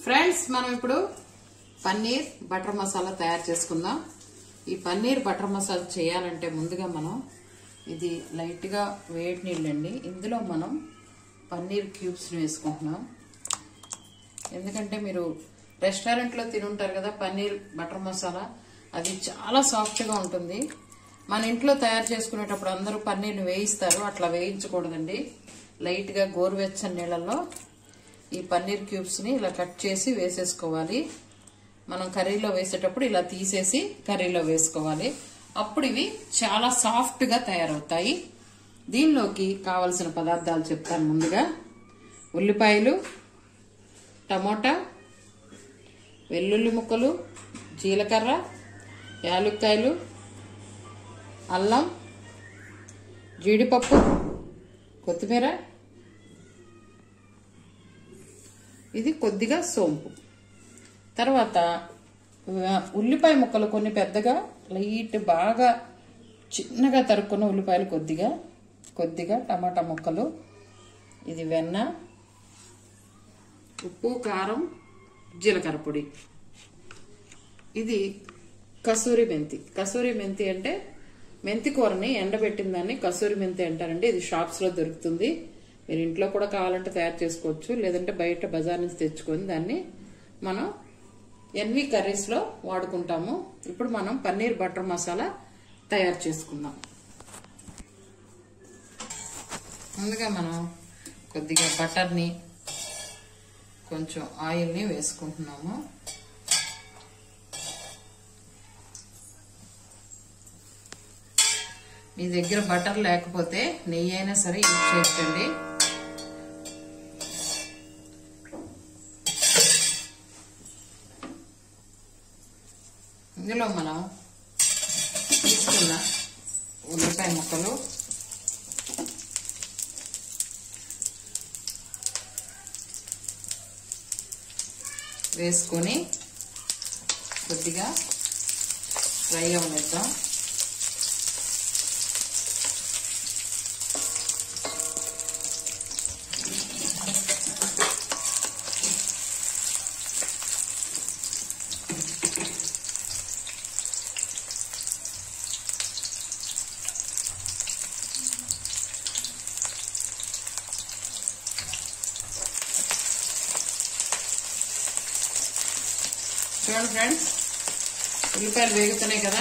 friends మనం ఇప్పుడు paneer butter masala తయారు చేసుకుందాం ఈ పన్నీర్ బటర్ మసాలా చేయాలంటే ముందుగా మనం ఇది లైట్గా వేడి నీళ్ళండి ఇందులో మనం పన్నీర్ క్యూబ్స్ని వేసుకుంటున్నాం ఎందుకంటే మీరు రెస్టారెంట్లో తినుంటారు కదా పన్నీర్ బటర్ మసాలా అది చాలా సాఫ్ట్గా ఉంటుంది మన ఇంట్లో తయారు చేసుకునేటప్పుడు అందరూ పన్నీర్ని వేయిస్తారు అట్లా వేయించకూడదండి లైట్గా గోరువెచ్చని నీళ్ళల్లో ఈ పన్నీర్ క్యూబ్స్ని ఇలా కట్ చేసి వేసేసుకోవాలి మనం కర్రీలో వేసేటప్పుడు ఇలా తీసేసి కర్రీలో వేసుకోవాలి అప్పుడు ఇవి చాలా సాఫ్ట్గా తయారవుతాయి దీనిలోకి కావలసిన పదార్థాలు చెప్తాను ముందుగా ఉల్లిపాయలు టమోటా వెల్లుల్లి ముక్కలు జీలకర్ర యాలుక్కాయలు అల్లం జీడిపప్పు కొత్తిమీర ఇది కొద్దిగా సోంపు తర్వాత ఆ, ఉల్లిపాయ ముక్కలు కొన్ని పెద్దగా లైట్ బాగా చిన్నగా తరుక్కున్న ఉల్లిపాయలు కొద్దిగా కొద్దిగా టమాటా ముక్కలు ఇది వెన్న ఉప్పు కారం జీలకర్ర పొడి ఇది కసూరి మెంతి కసూరి మెంతి అంటే మెంతి కూరని ఎండబెట్టిన దాన్ని కసూరి మెంతి అంటారండి ఇది షాప్స్ లో దొరుకుతుంది మీరు ఇంట్లో కూడా కావాలంటే తయారు చేసుకోవచ్చు లేదంటే బయట బజార్ నుంచి తెచ్చుకొని దాన్ని మనం ఎన్వి కర్రీస్ లో వాడుకుంటాము ఇప్పుడు మనం పన్నీర్ బటర్ మసాలా తయారు చేసుకుందాం ముందుగా మనం కొద్దిగా బటర్ని కొంచెం ఆయిల్ని వేసుకుంటున్నాము మీ దగ్గర బటర్ లేకపోతే నెయ్యి అయినా సరే యూజ్ చేయొచ్చండి ఇందులో మనం తీసుకున్న ఉల్లిపాయ ముక్కలు వేసుకొని కొద్దిగా ఫ్రై అవనిద్దాం చూడండి ఫ్రెండ్స్ ఉల్లిపాయలు వేగుతున్నాయి కదా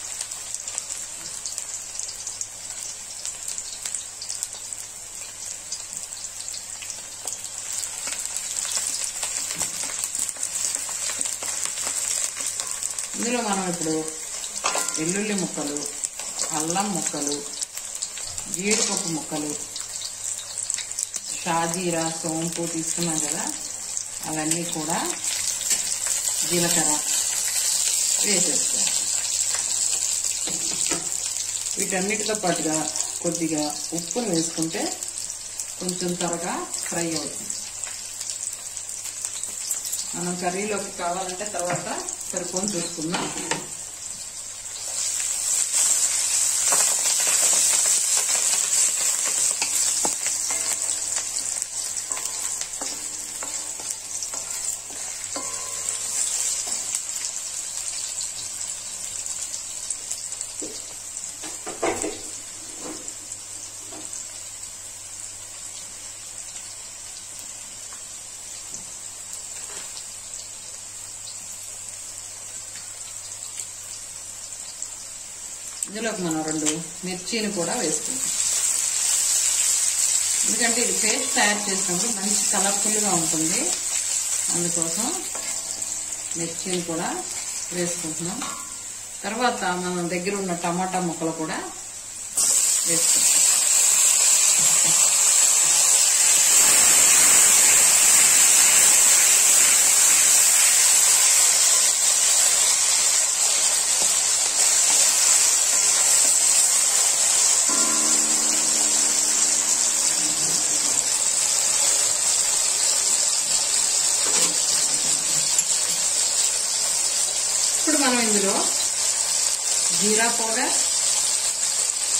ఇందులో మనం ఇప్పుడు వెల్లుల్లి ముక్కలు అల్లం ముక్కలు జీడిపప్పు ముక్కలు షాజీరా సోంపు తీసుకున్నాం కదా అవన్నీ కూడా జీలకర్ర వేసేసుకోవాలి వీటన్నిటితో పాటుగా కొద్దిగా ఉప్పును వేసుకుంటే కొంచెం త్వరగా ఫ్రై అవుతుంది మనం కర్రీలోకి కావాలంటే తర్వాత సరిపోని చూసుకుందాం ఇందులోకి మనం రెండు మిర్చీని కూడా వేసుకుంటాం ఎందుకంటే ఇది పేస్ట్ తయారు చేసినప్పుడు మంచి కలర్ఫుల్గా ఉంటుంది అందుకోసం మిర్చీని కూడా వేసుకుంటున్నాం తర్వాత మన దగ్గర ఉన్న టమాటా ముక్కలు కూడా వేసుకుంటాం ఇప్పుడు మనం ఇందులో జీరా పౌడర్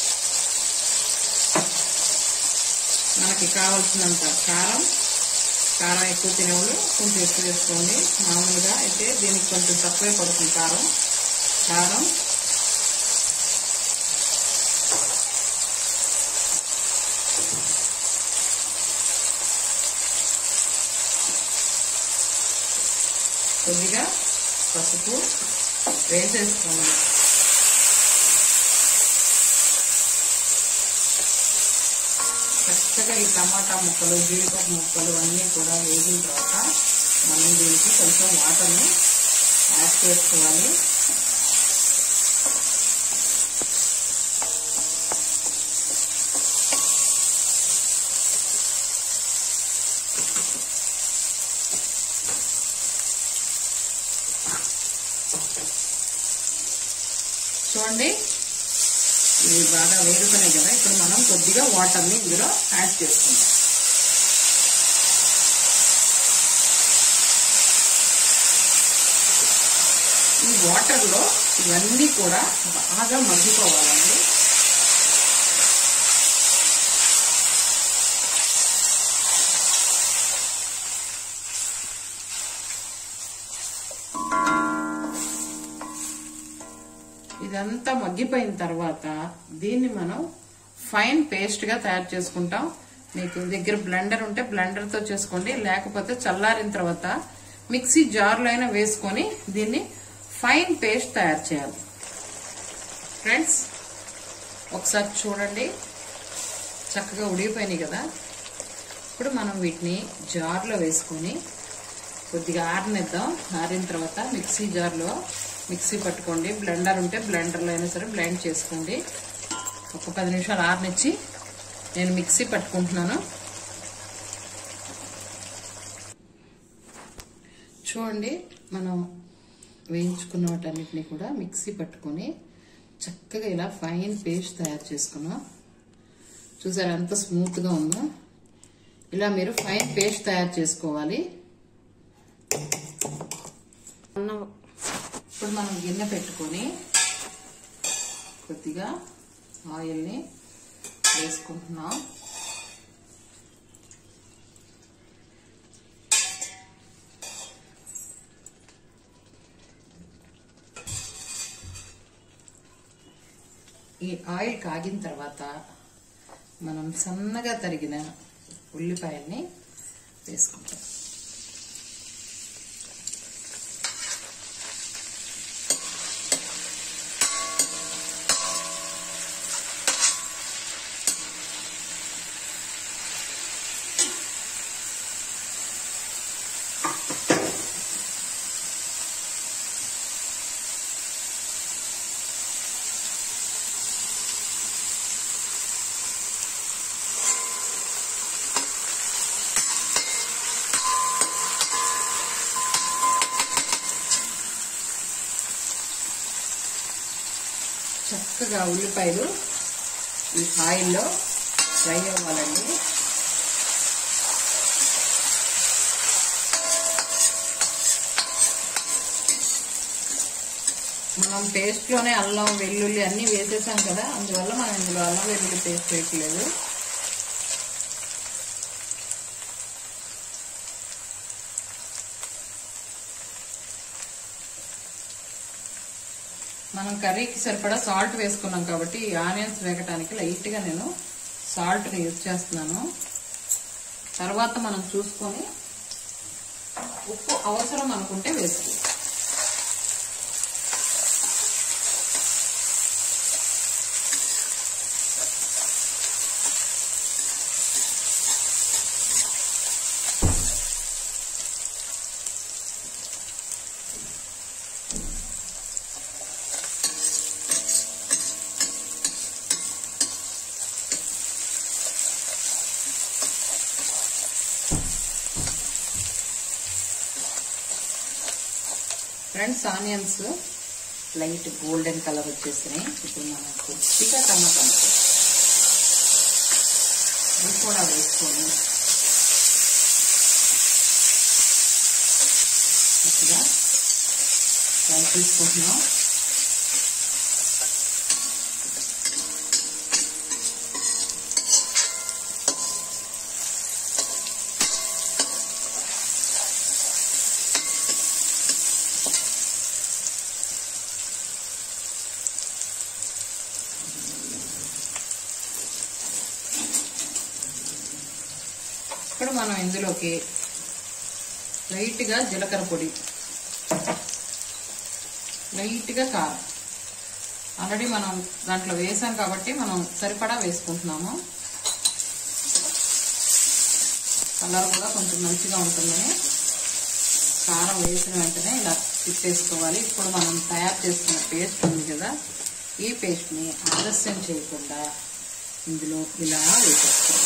మనకి కావలసినంత కారం కారం ఎక్కువ తినేవాళ్ళు కొంచెం ఎక్కువ వేసుకోండి మామూలుగా అయితే దీనికి కొంచెం తక్కువే పడుతుంది కారం కారం కొద్దిగా పసుపు వేసేసుకోండి చక్కగా ఈ టమాటా ముక్కలు జీడిపప్పు ముక్కలు అన్నీ కూడా వేగిన తర్వాత మనం దీనికి కొంచెం వాటర్ని యాడ్ చేసుకోవాలి చూడండి ఇవి బాగా వేగుతున్నాయి కదా ఇప్పుడు మనం కొద్దిగా వాటర్ని ఇందులో యాడ్ చేసుకుంటాం ఈ వాటర్లో ఇవన్నీ కూడా బాగా మగ్గిపోవాలండి ఇదంతా మగ్గిపోయిన తర్వాత దీన్ని మనం ఫైన్ పేస్ట్ గా తయారు చేసుకుంటాం మీకు దగ్గర బ్లెండర్ ఉంటే బ్లెండర్ తో చేసుకోండి లేకపోతే చల్లారిన తర్వాత మిక్సీ జార్లో అయినా వేసుకొని దీన్ని ఫైన్ పేస్ట్ తయారు చేయాలి ఫ్రెండ్స్ ఒకసారి చూడండి చక్కగా ఉడిగిపోయినాయి కదా ఇప్పుడు మనం వీటిని జార్లో వేసుకొని కొద్దిగా ఆరనిద్దాం ఆరిన తర్వాత మిక్సీ జార్లో మిక్సీ పట్టుకోండి బ్లెండర్ ఉంటే బ్లెండర్లో అయినా సరే బ్లెండ్ చేసుకోండి ఒక పది నిమిషాలు ఆరనిచ్చి నేను మిక్సీ పట్టుకుంటున్నాను చూడండి మనం వేయించుకున్న వాటన్నిటిని కూడా మిక్సీ పట్టుకొని చక్కగా ఇలా ఫైన్ పేస్ట్ తయారు చేసుకున్నాం చూసారా ఎంత స్మూత్గా ఉందో ఇలా మీరు ఫైన్ పేస్ట్ తయారు చేసుకోవాలి ఇప్పుడు మనం గిన్నె పెట్టుకొని కొద్దిగా ఆయిల్ని వేసుకుంటున్నాం ఈ ఆయిల్ కాగిన తర్వాత మనం సన్నగా తరిగిన ఉల్లిపాయల్ని వేసుకుంటాం చక్కగా ఉల్లిపాయలు ఈ ఆయిల్లో ఫ్రై అవ్వాలండి మనం పేస్ట్లోనే అల్లం వెల్లుల్లి అన్నీ వేసేసాం కదా అందువల్ల మనం ఇందులో అల్లం వెల్లుల్లి పేస్ట్ వేయట్లేదు మనం కర్రీకి సరిపడా సాల్ట్ వేసుకున్నాం కాబట్టి ఈ ఆనియన్స్ వేగటానికి లైట్గా నేను సాల్ట్ని యూజ్ చేస్తున్నాను తర్వాత మనం చూసుకొని ఉప్పు అవసరం అనుకుంటే వేసుకో friends onions light golden colour వచ్చేసినాయి ఇప్పుడు మనం కొద్దిగా టమాటా ముక్కలు ఇవి కూడా వేసుకొని కొద్దిగా ఫ్రై చేసుకుంటున్నాం మనం ఇందులోకి లైట్గా జీలకర్ర పొడి లైట్గా కారం ఆల్రెడీ మనం దాంట్లో వేసాం కాబట్టి మనం సరిపడా వేసుకుంటున్నాము కలర్ కూడా కొంచెం మంచిగా ఉంటుందని కారం వేసిన వెంటనే ఇలా తిప్పేసుకోవాలి ఇప్పుడు మనం తయారు చేసుకున్న పేస్ట్ ఉంది కదా ఈ పేస్ట్ని ఆలస్యం చేయకుండా ఇందులో ఇలా వేసేసుకోవాలి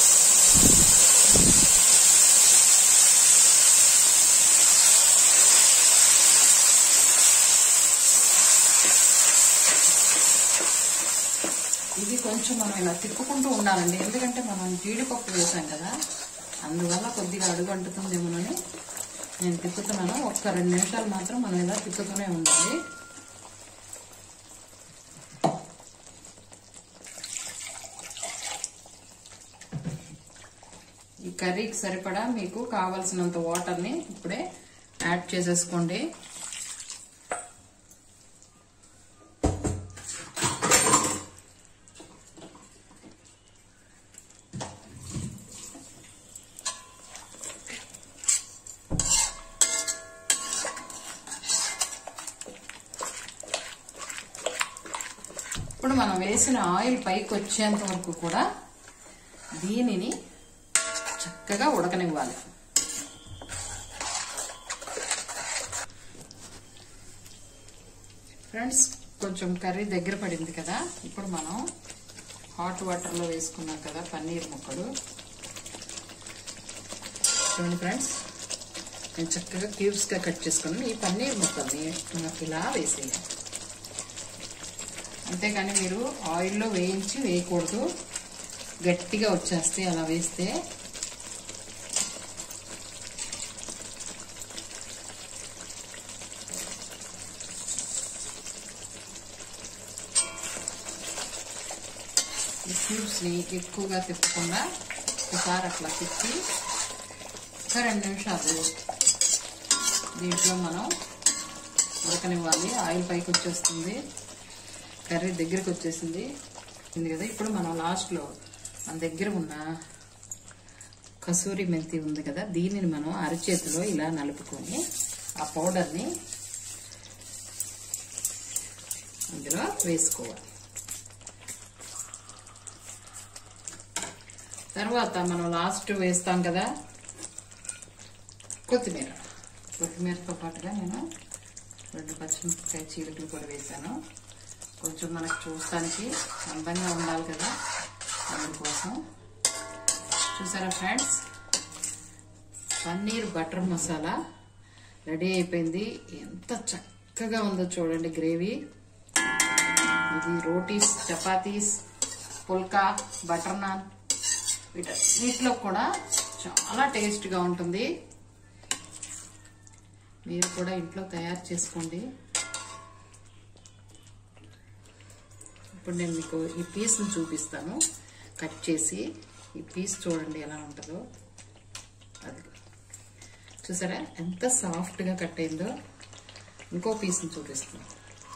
ఇది కొంచెం మనం ఇలా తిప్పుకుంటూ ఉండాలండి ఎందుకంటే మనం జీడిపప్పు వేసాం కదా అందువల్ల కొద్దిగా అడుగు అంటుతుందేమోనని నేను తిప్పుతున్నాను ఒక్క రెండు నిమిషాలు మాత్రం మనం ఇలా తిప్పుతూనే ఉండాలి ఈ కర్రీకి సరిపడా మీకు కావలసినంత వాటర్ని ఇప్పుడే యాడ్ చేసేసుకోండి ఇప్పుడు మనం వేసిన ఆయిల్ పైకి వచ్చేంత వరకు కూడా దీనిని చక్కగా ఉడకనివ్వాలి ఫ్రెండ్స్ కొంచెం కర్రీ దగ్గర పడింది కదా ఇప్పుడు మనం హాట్ వాటర్లో వేసుకున్నాం కదా పన్నీర్ ముక్కలు చూడండి ఫ్రెండ్స్ నేను చక్కగా క్యూబ్స్గా కట్ చేసుకున్నాను ఈ పన్నీర్ ముక్కల్ని మనకి ఇలా వేసేయాలి అంతేకాని మీరు ఆయిల్లో వేయించి వేయకూడదు గట్టిగా వచ్చేస్తే అలా వేస్తే ఈ క్యూబ్స్ని ఎక్కువగా తిప్పకుండా ఒకసారి అట్లా తిప్పి ఒక రెండు నిమిషాలు దీంట్లో మనం ఉడకనివ్వాలి ఆయిల్ పైకి వచ్చేస్తుంది కర్రీ దగ్గరికి వచ్చేసింది ఉంది కదా ఇప్పుడు మనం లాస్ట్లో మన దగ్గర ఉన్న కసూరి మెంతి ఉంది కదా దీనిని మనం అరచేతిలో ఇలా నలుపుకొని ఆ పౌడర్ని అందులో వేసుకోవాలి తర్వాత మనం లాస్ట్ వేస్తాం కదా కొత్తిమీర కొత్తిమీరతో పాటుగా నేను రెండు పచ్చిమిరపకాయ చీలికలు కూడా వేసాను కొంచెం మనకు చూస్తానికి అందంగా ఉండాలి కదా అందుకోసం చూసారా friends paneer butter masala ready అయిపోయింది ఎంత చక్కగా ఉందో చూడండి గ్రేవీ ఇది రోటీస్ చపాతీస్ పుల్కా బటర్ నాన్ వీట వీటిలో కూడా చాలా టేస్ట్గా ఉంటుంది మీరు కూడా ఇంట్లో తయారు చేసుకోండి ఇప్పుడు నేను మీకు ఈ పీస్ని చూపిస్తాను కట్ చేసి ఈ పీస్ చూడండి ఎలా ఉంటుందో అది చూసారా ఎంత సాఫ్ట్గా కట్ అయిందో ఇంకో పీస్ని చూపిస్తాను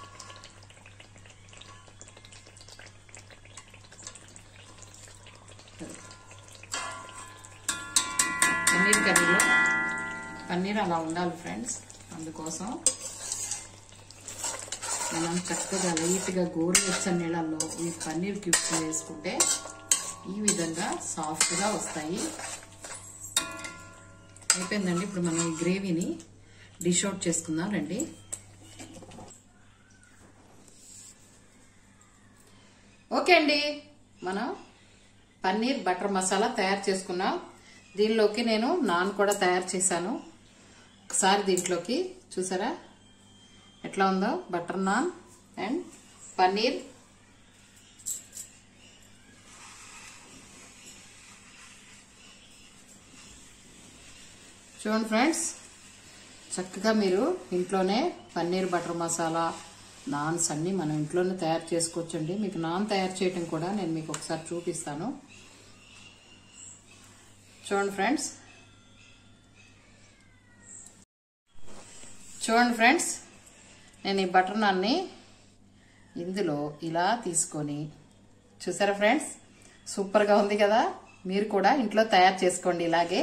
పన్నీర్ కర్రీలో పన్నీర్ అలా ఉండాలి ఫ్రెండ్స్ అందుకోసం మనం చక్కగా లైట్గా గోరువెచ్చని నీళ్ళల్లో ఈ పన్నీర్ క్యూబ్స్ వేసుకుంటే ఈ విధంగా సాఫ్ట్గా వస్తాయి అయిపోయిందండి ఇప్పుడు మనం ఈ గ్రేవీని డిష్ అవుట్ చేసుకుందాం రండి ఓకే అండి మనం పన్నీర్ బటర్ మసాలా తయారు చేసుకున్నాం దీనిలోకి నేను నాన్ కూడా తయారు చేశాను ఒకసారి దీంట్లోకి చూసారా ఎట్లా ఉందో బటర్ నాన్ అండ్ పన్నీర్ చూడండి ఫ్రెండ్స్ చక్కగా మీరు ఇంట్లోనే పన్నీర్ బటర్ మసాలా నాన్స్ అన్ని మనం ఇంట్లోనే తయారు చేసుకోవచ్చండి మీకు నాన్ తయారు చేయటం కూడా నేను మీకు ఒకసారి చూపిస్తాను చూడండి ఫ్రెండ్స్ చూడండి ఫ్రెండ్స్ నేను ఈ బటర్ నాన్ని ఇందులో ఇలా తీసుకొని చూసారా ఫ్రెండ్స్ సూపర్గా ఉంది కదా మీరు కూడా ఇంట్లో తయారు చేసుకోండి ఇలాగే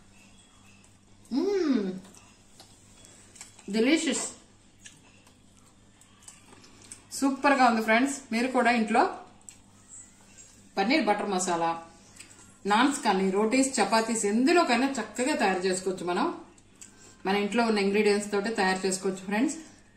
డెలిషియస్ సూపర్గా ఉంది ఫ్రెండ్స్ మీరు కూడా ఇంట్లో పన్నీర్ బటర్ మసాలా నాన్స్ కానీ రోటీస్ చపాతీస్ ఎందులోకైనా చక్కగా తయారు చేసుకోవచ్చు మనం మన ఇంట్లో ఉన్న ఇంగ్రీడియంట్స్ తోటి తయారు చేసుకోవచ్చు ఫ్రెండ్స్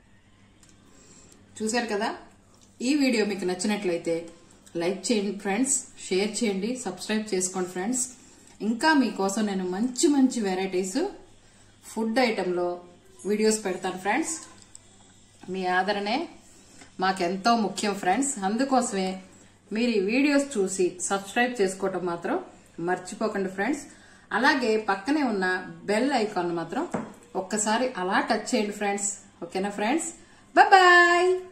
చూశారు కదా ఈ వీడియో మీకు నచ్చినట్లయితే లైక్ చేయండి ఫ్రెండ్స్ షేర్ చేయండి సబ్స్క్రైబ్ చేసుకోండి ఫ్రెండ్స్ ఇంకా మీకోసం నేను మంచి మంచి వెరైటీస్ ఫుడ్ ఐటెంలో వీడియోస్ పెడతాను ఫ్రెండ్స్ మీ ఆదరణే మాకెంతో ముఖ్యం ఫ్రెండ్స్ అందుకోసమే మీరు ఈ వీడియోస్ చూసి సబ్స్క్రైబ్ చేసుకోవటం మాత్రం మర్చిపోకండి ఫ్రెండ్స్ అలాగే పక్కనే ఉన్న బెల్ ఐకాన్ మాత్రం ఒక్కసారి అలా టచ్ చేయండి ఫ్రెండ్స్ ఓకేనా ఫ్రెండ్స్ బాయ్